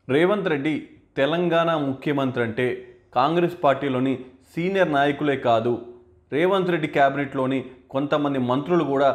రేవంత్ రెడ్డి తెలంగాణ ముఖ్యమంత్రి అంటే కాంగ్రెస్ పార్టీలోని సీనియర్ నాయకులే కాదు రేవంత్ రెడ్డి క్యాబినెట్లోని కొంతమంది మంత్రులు కూడా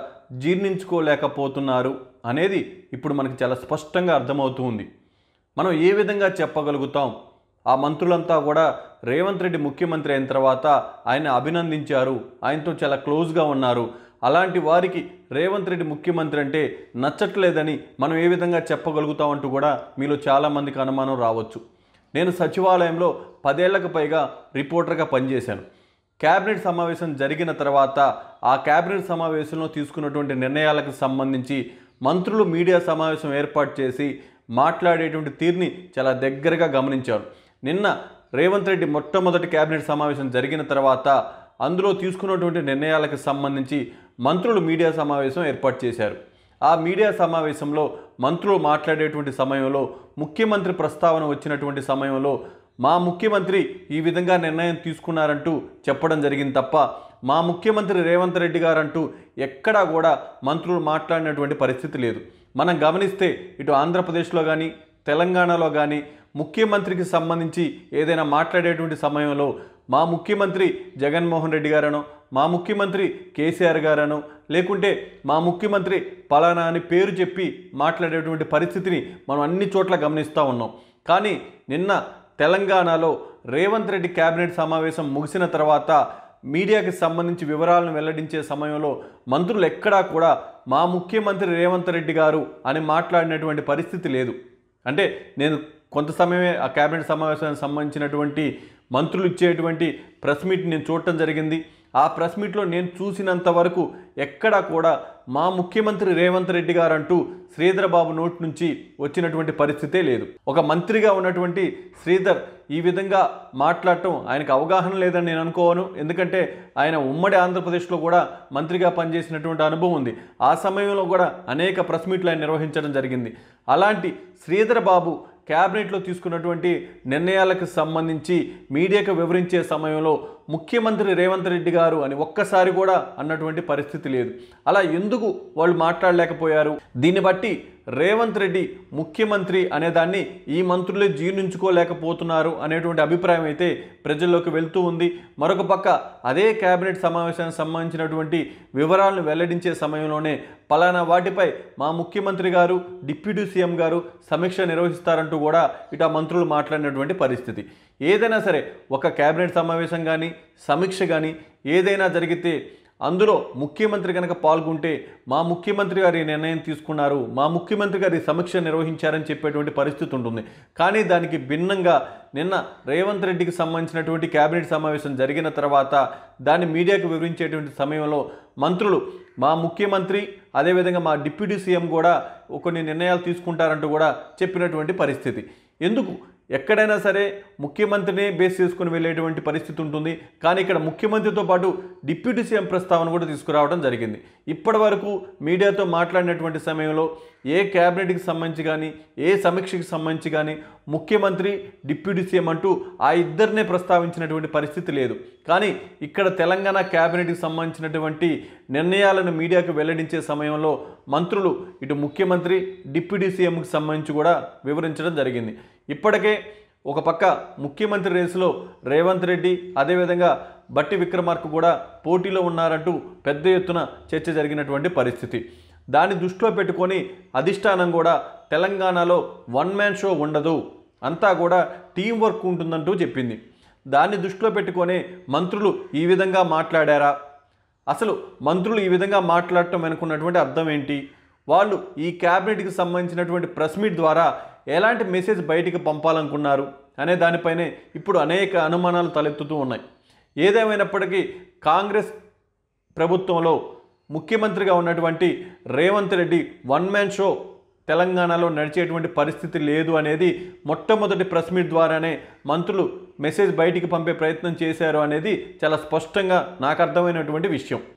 జీర్ణించుకోలేకపోతున్నారు అనేది ఇప్పుడు మనకి చాలా స్పష్టంగా అర్థమవుతూ ఉంది మనం ఏ విధంగా చెప్పగలుగుతాం ఆ మంత్రులంతా కూడా రేవంత్ రెడ్డి ముఖ్యమంత్రి అయిన తర్వాత ఆయన అభినందించారు ఆయనతో చాలా క్లోజ్గా ఉన్నారు అలాంటి వారికి రేవంత్ రెడ్డి ముఖ్యమంత్రి అంటే నచ్చట్లేదని మనం ఏ విధంగా చెప్పగలుగుతామంటూ కూడా మీలో చాలామందికి అనుమానం రావచ్చు నేను సచివాలయంలో పదేళ్లకు పైగా రిపోర్టర్గా పనిచేశాను కేబినెట్ సమావేశం జరిగిన తర్వాత ఆ కేబినెట్ సమావేశంలో తీసుకున్నటువంటి నిర్ణయాలకు సంబంధించి మంత్రులు మీడియా సమావేశం ఏర్పాటు చేసి మాట్లాడేటువంటి తీరుని చాలా దగ్గరగా గమనించాను నిన్న రేవంత్ రెడ్డి మొట్టమొదటి కేబినెట్ సమావేశం జరిగిన తర్వాత అందులో తీసుకున్నటువంటి నిర్ణయాలకు సంబంధించి మంత్రులు మీడియా సమావేశం ఏర్పాటు చేశారు ఆ మీడియా సమావేశంలో మంత్రులు మాట్లాడేటువంటి సమయంలో ముఖ్యమంత్రి ప్రస్తావన వచ్చినటువంటి సమయంలో మా ముఖ్యమంత్రి ఈ విధంగా నిర్ణయం తీసుకున్నారంటూ చెప్పడం జరిగింది తప్ప మా ముఖ్యమంత్రి రేవంత్ రెడ్డి గారంటూ ఎక్కడా కూడా మంత్రులు మాట్లాడినటువంటి పరిస్థితి లేదు మనం గమనిస్తే ఇటు ఆంధ్రప్రదేశ్లో కానీ తెలంగాణలో కానీ ముఖ్యమంత్రికి సంబంధించి ఏదైనా మాట్లాడేటువంటి సమయంలో మా ముఖ్యమంత్రి జగన్మోహన్ రెడ్డి గారనో మా ముఖ్యమంత్రి కేసీఆర్ గారనో లేకుంటే మా ముఖ్యమంత్రి పలానా అని పేరు చెప్పి మాట్లాడేటువంటి పరిస్థితిని మనం అన్ని చోట్ల గమనిస్తూ ఉన్నాం కానీ నిన్న తెలంగాణలో రేవంత్ రెడ్డి కేబినెట్ సమావేశం ముగిసిన తర్వాత మీడియాకి సంబంధించి వివరాలను వెల్లడించే సమయంలో మంత్రులు ఎక్కడా కూడా మా ముఖ్యమంత్రి రేవంత్ రెడ్డి గారు అని మాట్లాడినటువంటి పరిస్థితి లేదు అంటే నేను కొంత సమయమే ఆ కేబినెట్ సమావేశానికి సంబంధించినటువంటి మంత్రులు ఇచ్చేటువంటి ప్రెస్ మీట్ నేను చూడటం జరిగింది ఆ ప్రెస్ మీట్లో నేను చూసినంత వరకు ఎక్కడా కూడా మా ముఖ్యమంత్రి రేవంత్ రెడ్డి గారు అంటూ శ్రీధర్ బాబు నోటి నుంచి వచ్చినటువంటి పరిస్థితే లేదు ఒక మంత్రిగా ఉన్నటువంటి శ్రీధర్ ఈ విధంగా మాట్లాడటం ఆయనకు అవగాహన లేదని నేను అనుకోను ఎందుకంటే ఆయన ఉమ్మడి ఆంధ్రప్రదేశ్లో కూడా మంత్రిగా పనిచేసినటువంటి అనుభవం ఉంది ఆ సమయంలో కూడా అనేక ప్రెస్ మీట్లు ఆయన నిర్వహించడం జరిగింది అలాంటి శ్రీధర్ బాబు క్యాబినెట్లో తీసుకున్నటువంటి నిర్ణయాలకు సంబంధించి మీడియాకు వివరించే సమయంలో ముఖ్యమంత్రి రేవంత్ రెడ్డి గారు అని ఒక్కసారి కూడా అన్నటువంటి పరిస్థితి లేదు అలా ఎందుకు వాళ్ళు మాట్లాడలేకపోయారు దీన్ని బట్టి రేవంత్ రెడ్డి ముఖ్యమంత్రి అనేదాన్ని ఈ మంత్రులే జీర్ణించుకోలేకపోతున్నారు అనేటువంటి అభిప్రాయం అయితే ప్రజల్లోకి వెళ్తూ ఉంది మరొక పక్క అదే కేబినెట్ సమావేశానికి సంబంధించినటువంటి వివరాలను వెల్లడించే సమయంలోనే పలానా వాటిపై మా ముఖ్యమంత్రి గారు డిప్యూటీ సీఎం గారు సమీక్ష నిర్వహిస్తారంటూ కూడా ఇటు ఆ మంత్రులు మాట్లాడినటువంటి పరిస్థితి ఏదైనా సరే ఒక కేబినెట్ సమావేశం కానీ సమీక్ష కానీ ఏదైనా జరిగితే అందులో ముఖ్యమంత్రి కనుక పాల్గొంటే మా ముఖ్యమంత్రి గారు ఈ నిర్ణయం తీసుకున్నారు మా ముఖ్యమంత్రి గారు ఈ సమీక్ష నిర్వహించారని చెప్పేటువంటి పరిస్థితి ఉంటుంది కానీ దానికి భిన్నంగా నిన్న రేవంత్ రెడ్డికి సంబంధించినటువంటి కేబినెట్ సమావేశం జరిగిన తర్వాత దాన్ని మీడియాకు వివరించేటువంటి సమయంలో మంత్రులు మా ముఖ్యమంత్రి అదేవిధంగా మా డిప్యూటీ సీఎం కూడా కొన్ని నిర్ణయాలు తీసుకుంటారంటూ కూడా చెప్పినటువంటి పరిస్థితి ఎందుకు ఎక్కడైనా సరే ముఖ్యమంత్రిని బేస్ చేసుకుని వెళ్ళేటువంటి పరిస్థితి ఉంటుంది కానీ ఇక్కడ ముఖ్యమంత్రితో పాటు డిప్యూటీ సీఎం ప్రస్తావన కూడా తీసుకురావడం జరిగింది ఇప్పటి వరకు మీడియాతో మాట్లాడినటువంటి సమయంలో ఏ క్యాబినెట్కి సంబంధించి కానీ ఏ సమీక్షకి సంబంధించి కానీ ముఖ్యమంత్రి డిప్యూటీ సీఎం అంటూ ఆ ఇద్దరినే ప్రస్తావించినటువంటి పరిస్థితి లేదు కానీ ఇక్కడ తెలంగాణ క్యాబినెట్కి సంబంధించినటువంటి నిర్ణయాలను మీడియాకు వెల్లడించే సమయంలో మంత్రులు ఇటు ముఖ్యమంత్రి డిప్యూటీ సీఎంకి సంబంధించి కూడా వివరించడం జరిగింది ఇప్పటికే ఒక పక్క ముఖ్యమంత్రి రేసులో రేవంత్ రెడ్డి అదేవిధంగా బట్టి విక్రమార్క కూడా పోటీలో ఉన్నారంటూ పెద్ద ఎత్తున చర్చ జరిగినటువంటి పరిస్థితి దాన్ని దృష్టిలో పెట్టుకొని అధిష్టానం కూడా తెలంగాణలో వన్ మ్యాన్ షో ఉండదు అంతా కూడా టీం వర్క్ ఉంటుందంటూ చెప్పింది దాన్ని దృష్టిలో పెట్టుకొని మంత్రులు ఈ విధంగా మాట్లాడారా అసలు మంత్రులు ఈ విధంగా మాట్లాడటం అనుకున్నటువంటి అర్థం ఏంటి వాళ్ళు ఈ క్యాబినెట్కి సంబంధించినటువంటి ప్రెస్ మీట్ ద్వారా ఎలాంటి మెసేజ్ బయటికి పంపాలనుకున్నారు అనే దానిపైనే ఇప్పుడు అనేక అనుమానాలు తలెత్తుతూ ఉన్నాయి ఏదేమైనప్పటికీ కాంగ్రెస్ ప్రభుత్వంలో ముఖ్యమంత్రిగా ఉన్నటువంటి Revanth Reddy one man show తెలంగాణలో నడిచేటువంటి పరిస్థితి లేదు అనేది మొట్టమొదటి ప్రెస్ మీట్ ద్వారానే మంత్రులు మెసేజ్ బయటికి పంపే ప్రయత్నం చేశారు అనేది చాలా స్పష్టంగా నాకు అర్థమైనటువంటి విషయం